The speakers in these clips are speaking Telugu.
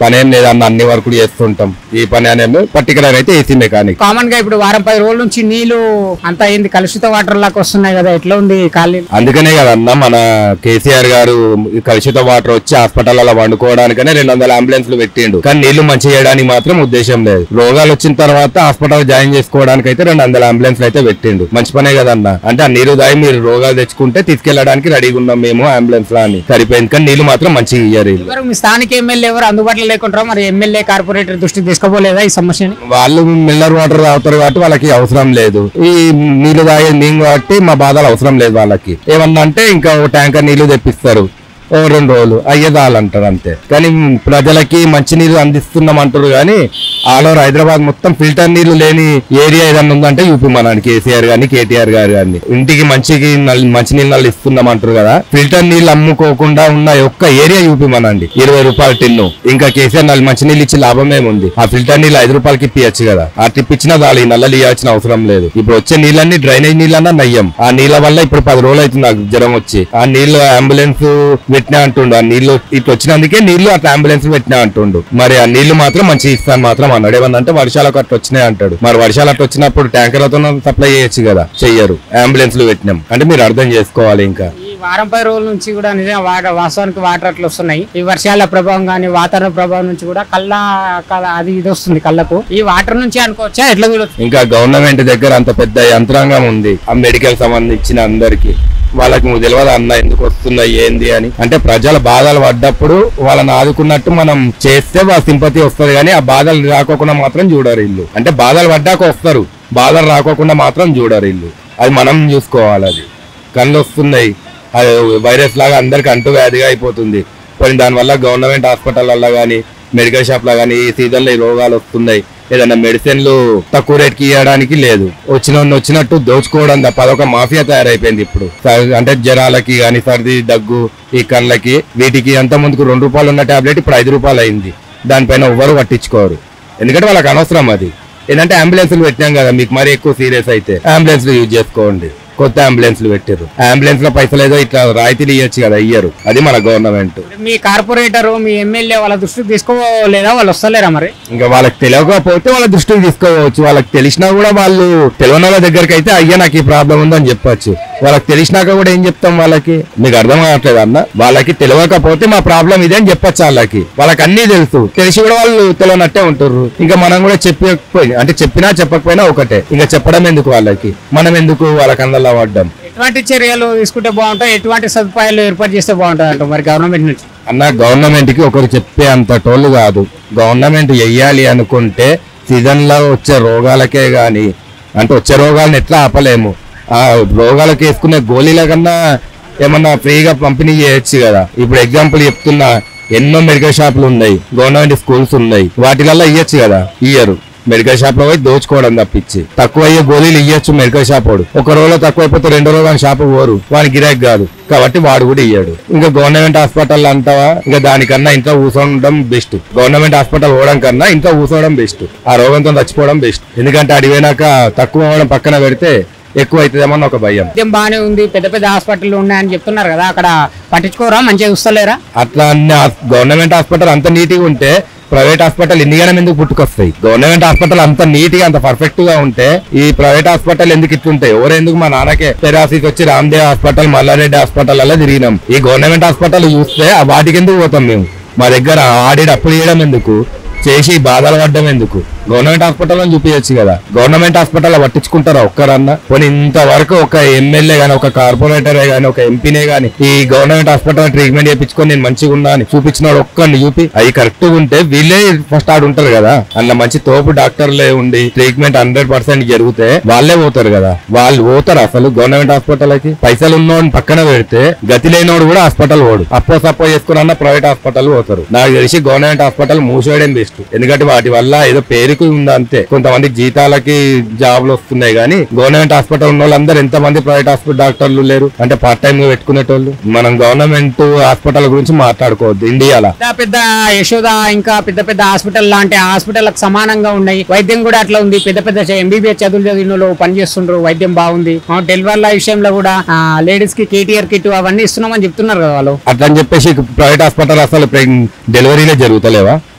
పని ఏం లేదన్న అన్ని వర్కులు చేస్తుంటాం ఈ పని అనేది పర్టికులర్ అయితే ఏసీ మెకానిక్ కామన్ గా ఇప్పుడు వారం పది రోజుల నుంచి నీళ్లు అంతా ఏంది కలుషిత వాటర్ లాగా వస్తున్నాయి కదా ఎట్లా ఉంది ఖాళీ అందుకనే కదన్న మన కేసీఆర్ గారు ఈ కలుషిత వాటర్ వచ్చి హాస్పిటల్లో వండుకోవడానికనే రెండు వందల అంబులెన్స్లు పెట్టిండు కానీ నీళ్లు మంచి చేయడానికి మాత్రం ఉద్దేశం లేదు రోగాలు వచ్చిన తర్వాత హాస్పిటల్ జాయిన్ చేసుకోవడానికి అయితే రెండు వందల అంబులెన్స్లు అయితే పెట్టిండు మంచి పనే కదన్న అంటే ఆ నీరు దాయి మీరు రోగాలు తెచ్చుకుంటే తీసుకెళ్ళడానికి రెడీగా ఉన్నాం మేము అంబులెన్స్ లా అని సరిపోయింది కానీ నీళ్లు మాత్రం మంచిగా ఇయ్యారు వీళ్ళు. ఎవరు మీ స్థానిక ఎమ్మెల్యే ఎవరు అందుబాటులో లేకుంటారో మరి ఎమ్మెల్యే కార్పొరేటర్ దృష్టికి తీసుకోపోలేదా ఈ సమస్యని వాళ్ళు మిల్లర్ వాటర్ తాగుతారు కాబట్టి వాళ్ళకి అవసరం లేదు ఈ నీళ్లు తాగే నీళ్ళు కాబట్టి మా బాధలు అవసరం లేదు వాళ్ళకి ఏమన్నా అంటే ఇంకా ఓ ట్యాంకర్ నీళ్లు తెప్పిస్తారు ఓ రెండు రోజులు అయ్యేదాలంటారు అంతే కానీ ప్రజలకి మంచి నీళ్లు అందిస్తున్నాం అంటారు కానీ ఆల్ ఓవర్ హైదరాబాద్ మొత్తం ఫిల్టర్ నీళ్లు లేని ఏరియా ఏదన్నా ఉందంటే యూపీ మన కేసీఆర్ గాని కేటీఆర్ గారు గాని ఇంటికి మంచికి నల్- మంచి నీళ్ళు ఇస్తున్నాం అంటారు కదా ఫిల్టర్ నీళ్ళు అమ్ముకోకుండా ఉన్న ఒక్క ఏరియా యూపీ మనండి ఇరవై రూపాయల టిన్ను ఇంకా కేసీఆర్ నల్లి మంచి నీళ్ళు ఇచ్చి లాభం ఏముంది ఆ ఫిల్టర్ నీళ్ళు ఐదు రూపాయలకి ఇప్పియచ్చు కదా ఆ టిప్ ఇచ్చినా చాలు ఈ నల్లలు ఇవ్వాల్సిన అవసరం లేదు ఇప్పుడు వచ్చే నీళ్ళన్నీ డ్రైనేజ్ నీళ్ళన్నా నయ్యం ఆ నీళ్ళ వల్ల ఇప్పుడు పది రోజులు అవుతుంది నాకు జ్వరం వచ్చి ఆ నీళ్లు అంబులెన్స్ పెట్టినా అంటుండు ఆ నీళ్లు ఇట్లా వచ్చినందుకే నీళ్లు అట్లా అంబులెన్స్ పెట్టినా అంటుండు మరి ఆ నీళ్లు మాత్రం మంచి ఇస్తాను మాత్రం అన్నాడు ఏమన్నంటే వర్షాలకు అట్లా వచ్చినాయి అంటాడు మరి వర్షాలు అట్లా వచ్చినప్పుడు ట్యాంకర్లతో సప్లై చేయొచ్చు కదా చెయ్యరు అంబులెన్స్లు పెట్టినాం అంటే మీరు అర్థం చేసుకోవాలి ఇంకా ఈ వారం పది రోజుల నుంచి కూడా నిజంగా వాటర్ వాస్తవానికి వాటర్ అట్లా వస్తున్నాయి ఈ వర్షాల ప్రభావం కానీ వాతావరణ ప్రభావం నుంచి కూడా కళ్ళ కళ్ళ అది ఇది వస్తుంది కళ్ళకు ఈ వాటర్ నుంచి అనుకోవచ్చా ఎట్లా చూడొచ్చు ఇంకా గవర్నమెంట్ దగ్గర అంత పెద్ద యంత్రాంగం ఉంది ఆ మెడికల్ సంబంధించిన అందరికి వాళ్ళకి నువ్వు తెలియదు అన్న ఎందుకు వస్తున్నాయి ఏంది అని అంటే ప్రజల బాధలు పడ్డప్పుడు వాళ్ళని ఆదుకున్నట్టు మనం చేస్తే వాళ్ళ సింపతి వస్తుంది కానీ ఆ బాధలు రాకోకుండా మాత్రం చూడరు ఇల్లు అంటే బాధలు పడ్డాక వస్తారు బాధలు రాకోకుండా మాత్రం చూడరు ఇల్లు అది మనం చూసుకోవాలి అది కళ్ళు వస్తున్నాయి అది వైరస్ లాగా అందరికి అంటూ వ్యాధిగా అయిపోతుంది కొన్ని దానివల్ల గవర్నమెంట్ హాస్పిటల్లో కానీ మెడికల్ షాప్ లో కానీ ఈ సీజన్లో ఈ రోగాలు వస్తున్నాయి ఏదైనా మెడిసిన్లు తక్కువ రేట్కి ఇవ్వడానికి లేదు వచ్చిన వచ్చినట్టు దోచుకోవడం తప్ప అదొక మాఫియా తయారైపోయింది ఇప్పుడు స- అంటే జ్వరాలకి కానీ సర్ది దగ్గు ఈ కళ్ళకి వీటికి అంత ముందుకు రెండు రూపాయలు ఉన్న టాబ్లెట్ ఇప్పుడు ఐదు రూపాయలు అయింది దానిపైన ఎవ్వరు పట్టించుకోరు ఎందుకంటే వాళ్ళకి అనవసరం అది ఏంటంటే అంబులెన్స్లు పెట్టినాం కదా మీకు మరి ఎక్కువ సీరియస్ అయితే అంబులెన్స్లు యూజ్ చేసుకోండి కొత్త అంబులెన్స్లు పెట్టారు అంబులెన్స్ లో పైసలు ఏదో ఇట్లా రాయితీలు ఇవ్వచ్చు కదా ఇయ్యరు అది మన గవర్నమెంట్ మీ కార్పొరేటర్ మీ ఎమ్మెల్యే వాళ్ళ దృష్టికి తీసుకోలేదా వాళ్ళు వస్తలేరా మరి ఇంకా వాళ్ళకి తెలియకపోతే వాళ్ళ దృష్టికి తీసుకోవచ్చు వాళ్ళకి తెలిసినా కూడా వాళ్ళు తెలియని వాళ్ళ దగ్గరికి అయితే అయ్యా నాకు ఈ ప్రాబ్లం ఉందని చెప్పొచ్చు వాళ్ళకి తెలిసినాక కూడా ఏం చెప్తాం వాళ్ళకి మీకు అర్థం కావట్లేదు అన్న వాళ్ళకి తెలియకపోతే మా ప్రాబ్లం ఇదే అని చెప్పొచ్చు వాళ్ళకి వాళ్ళకి అన్ని తెలుసు తెలిసి కూడా వాళ్ళు తెలియనట్టే ఉంటారు ఇంకా మనం కూడా చెప్పకపోయి అంటే చెప్పినా చెప్పకపోయినా ఒకటే ఇంకా చెప్పడం ఎందుకు వాళ్ళకి మనం ఎందుకు వాళ్ళకి అందరిలో పడ్డం ఎటువంటి చర్యలు తీసుకుంటే బాగుంటాయి ఎటువంటి సదుపాయాలు ఏర్పాటు చేస్తే బాగుంటుంది అంట మరి గవర్నమెంట్ నుంచి అన్న గవర్నమెంట్ కి ఒకరు చెప్పే అంత టోళ్ళు కాదు గవర్నమెంట్ చెయ్యాలి అనుకుంటే సీజన్ లో వచ్చే రోగాలకే గాని అంటే వచ్చే రోగాలను ఎట్లా ఆపలేము ఆ రోగాలకు వేసుకునే గోళీల కన్నా ఏమన్నా ఫ్రీగా పంపిణీ చేయొచ్చు కదా ఇప్పుడు ఎగ్జాంపుల్ చెప్తున్నా ఎన్నో మెడికల్ షాపులు ఉన్నాయి గవర్నమెంట్ స్కూల్స్ ఉన్నాయి వాటిలలో ఇయ్యొచ్చు కదా ఇయ్యరు మెడికల్ షాప్ లో పోయి దోచుకోవడం తప్పించి తక్కువ అయ్యే గోళీలు ఇయ్యొచ్చు మెడికల్ షాప్ వాడు ఒక రోజులో తక్కువ అయిపోతే రెండో రోజు వాని షాప్ పోరు వాని గిరాక్ కాదు కాబట్టి వాడు కూడా ఇయ్యాడు ఇంకా గవర్నమెంట్ హాస్పిటల్ అంటావా ఇంకా దానికన్నా ఇంట్లో కూర్చోవడం బెస్ట్ గవర్నమెంట్ హాస్పిటల్ పోవడం కన్నా ఇంట్లో కూర్చోవడం బెస్ట్ ఆ రోగంతో చచ్చిపోవడం బెస్ట్ ఎందుకంటే అడిగినాక తక్కువ అవ్వడం పక్కన పెడితే ఎక్కువ అవుతుందేమన్న ఒక భయం వైద్యం బాగానే ఉంది పెద్ద పెద్ద హాస్పిటల్ ఉన్నాయని చెప్తున్నారు కదా అక్కడ పట్టించుకోరా మంచిగా చూస్తలేరా అట్లా అన్ని గవర్నమెంట్ హాస్పిటల్ అంత నీట్గా ఉంటే ప్రైవేట్ హాస్పిటల్ ఇన్నిగానే ఎందుకు పుట్టుకొస్తాయి గవర్నమెంట్ హాస్పిటల్ అంత నీట్ గా అంత పర్ఫెక్ట్ గా ఉంటే ఈ ప్రైవేట్ హాస్పిటల్ ఎందుకు ఇట్లుంటాయి ఎవరెందుకు మా నాన్నకే పెరాసిస్ వచ్చి రామ్దేవ్ హాస్పిటల్ మల్లారెడ్డి హాస్పిటల్ అలా తిరిగినాం ఈ గవర్నమెంట్ హాస్పిటల్ చూస్తే ఆ వాటికి ఎందుకు పోతాం మేము మా దగ్గర ఆడి అప్పులు చేయడం ఎందుకు చేసి బాధలు పడ్డం ఎందుకు గవర్నమెంట్ హాస్పిటల్ అని చూపించచ్చు కదా గవర్నమెంట్ హాస్పిటల్ పట్టించుకుంటారా ఒక్కరన్నా పోనీ ఇంతవరకు ఒక ఎమ్మెల్యే గానీ ఒక కార్పొరేటరే గానీ ఒక ఎంపీనే గానీ ఈ గవర్నమెంట్ హాస్పిటల్ ట్రీట్మెంట్ చేయించుకొని నేను మంచిగా ఉన్నా అని చూపించిన వాడు ఒక్కరిని చూపి అవి కరెక్ట్ ఉంటే వీళ్ళే ఫస్ట్ ఆడు ఉంటారు కదా అందులో మంచి తోపు డాక్టర్లే ఉండి ట్రీట్మెంట్ హండ్రెడ్ పర్సెంట్ జరిగితే వాళ్ళే పోతారు కదా వాళ్ళు పోతారు అసలు గవర్నమెంట్ హాస్పిటల్ కి పైసలు ఉన్నోడిని పక్కన పెడితే గతి లేనోడు కూడా హాస్పిటల్ పోడు అప్పో సప్పో చేసుకున్న ప్రైవేట్ హాస్పిటల్ పోతారు నాకు తెలిసి గవర్నమెంట్ హాస్పిటల్ మూసేయడం బెస్ట్ ఎందుకంటే వాటి వల్ల ఏదో పేరుకు ఉంది అంతే కొంతమంది జీతాలకి జాబ్లు వస్తున్నాయి కానీ గవర్నమెంట్ హాస్పిటల్ ఉన్న వాళ్ళందరూ ఎంత మంది ప్రైవేట్ హాస్పిటల్ డాక్టర్లు లేరు అంటే పార్ట్ టైం గా పెట్టుకునేటోళ్ళు మనం గవర్నమెంట్ హాస్పిటల్ గురించి మాట్లాడుకోవద్దు ఇండియాలో పెద్ద పెద్ద యశోద ఇంకా పెద్ద పెద్ద హాస్పిటల్ లాంటి హాస్పిటల్కి సమానంగా ఉన్నాయి వైద్యం కూడా అట్లా ఉంది పెద్ద పెద్ద ఎంబీబీఎస్ చదువులు చదివిన వాళ్ళు పని చేస్తుండ్రు వైద్యం బాగుంది ఆ, డెలివరీల విషయంలో కూడా లేడీస్ కి కేటీఆర్ కిట్ అవన్నీ ఇస్తున్నామని చెప్తున్నారు కదా వాళ్ళు అట్లా అని చెప్పేసి ప్రైవేట్ హాస్పిటల్ అసలు ప్రెగ్- డెలివరీలే జరుగుతలేవా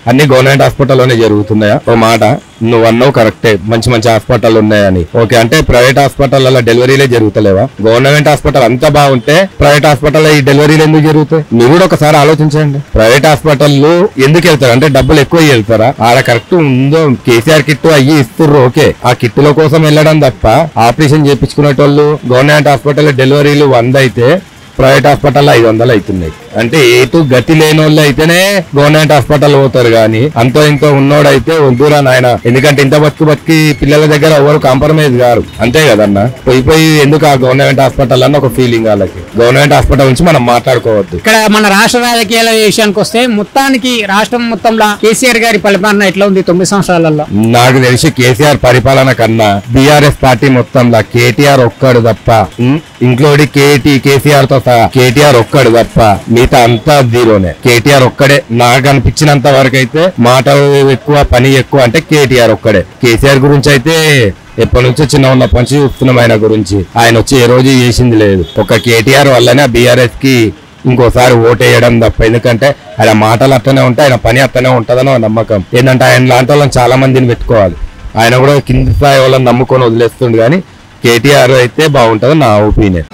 అన్ని గవర్నమెంట్ హాస్పిటల్లోనే జరుగుతున్నాయా ఓ మాట నువ్వు అన్నావు కరెక్టే మంచి మంచి హాస్పిటల్ ఉన్నాయని ఓకే అంటే ప్రైవేట్ హాస్పిటల్లో డెలివరీలే జరుగుతలేవా గవర్నమెంట్ హాస్పిటల్ అంతా బాగుంటే ప్రైవేట్ హాస్పిటల్ ఈ డెలివరీలు ఎందుకు జరుగుతాయి మీరు కూడా ఒకసారి ఆలోచించండి ప్రైవేట్ హాస్పిటల్ ఎందుకు వెళ్తారు అంటే డబ్బులు ఎక్కువ వెళ్తారా ఆడ కరెక్ట్ ఉందో కేసీఆర్ కిట్ అయ్యి ఇస్తుర్రు ఓకే ఆ కిట్టుల కోసం వెళ్ళడం తప్ప ఆపరేషన్ చేయించుకునేటోళ్ళు గవర్నమెంట్ హాస్పిటల్ డెలివరీలు వంద అయితే ప్రైవేట్ హాస్పిటల్ ఐదు వందలు అవుతున్నాయి అంటే ఏటు గతి లేని వాళ్ళు అయితేనే గవర్నమెంట్ హాస్పిటల్ పోతారు కానీ అంతో ఇంతో ఉన్నోడైతే వద్దురా నాయన ఎందుకంటే ఇంత బతుకు బతికి పిల్లల దగ్గర ఎవరు కాంప్రమైజ్ గారు అంతే కదన్న పోయి పోయి ఎందుకు ఆ గవర్నమెంట్ హాస్పిటల్ అన్న ఒక ఫీలింగ్ వాళ్ళకి గవర్నమెంట్ హాస్పిటల్ నుంచి మనం మాట్లాడుకోవద్దు ఇక్కడ మన రాష్ట్ర రాజకీయాల విషయానికి వస్తే మొత్తానికి రాష్ట్రం మొత్తంలో కేసీఆర్ గారి పరిపాలన ఎట్లా ఉంది తొమ్మిది సంవత్సరాలలో నాకు తెలిసి కేసీఆర్ పరిపాలన కన్నా బీఆర్ఎస్ పార్టీ మొత్తంలో కేటీఆర్ ఒక్కడు తప్ప ఇంక్లూడింగ్ కేటీ కేసీఆర్ తో సహా కేటీఆర్ ఒక్కడు తప్ప మిగతా అంతా జీరోనే కేటీఆర్ ఒక్కడే నాకు అనిపించినంత వరకు అయితే మాటలు ఎక్కువ పని ఎక్కువ అంటే కేటీఆర్ ఒక్కడే కేసీఆర్ గురించి అయితే ఎప్పటి నుంచో చిన్న ఉన్న పంచి చూస్తున్నాం ఆయన గురించి ఆయన వచ్చి ఏ రోజు చేసింది లేదు ఒక కేటీఆర్ వల్లనే బీఆర్ఎస్ కి ఇంకోసారి ఓటేయడం తప్ప ఎందుకంటే ఆయన మాటలు అట్టనే ఉంటాయి ఆయన పని అట్టనే ఉంటుందని ఒక నమ్మకం ఏంటంటే ఆయన లాంటి వాళ్ళని చాలా మందిని పెట్టుకోవాలి ఆయన కూడా కింది స్థాయి వాళ్ళని నమ్ముకొని వదిలేస్తుండు కానీ కేటీఆర్ అయితే బాగుంటుంది నా ఒపీనియన్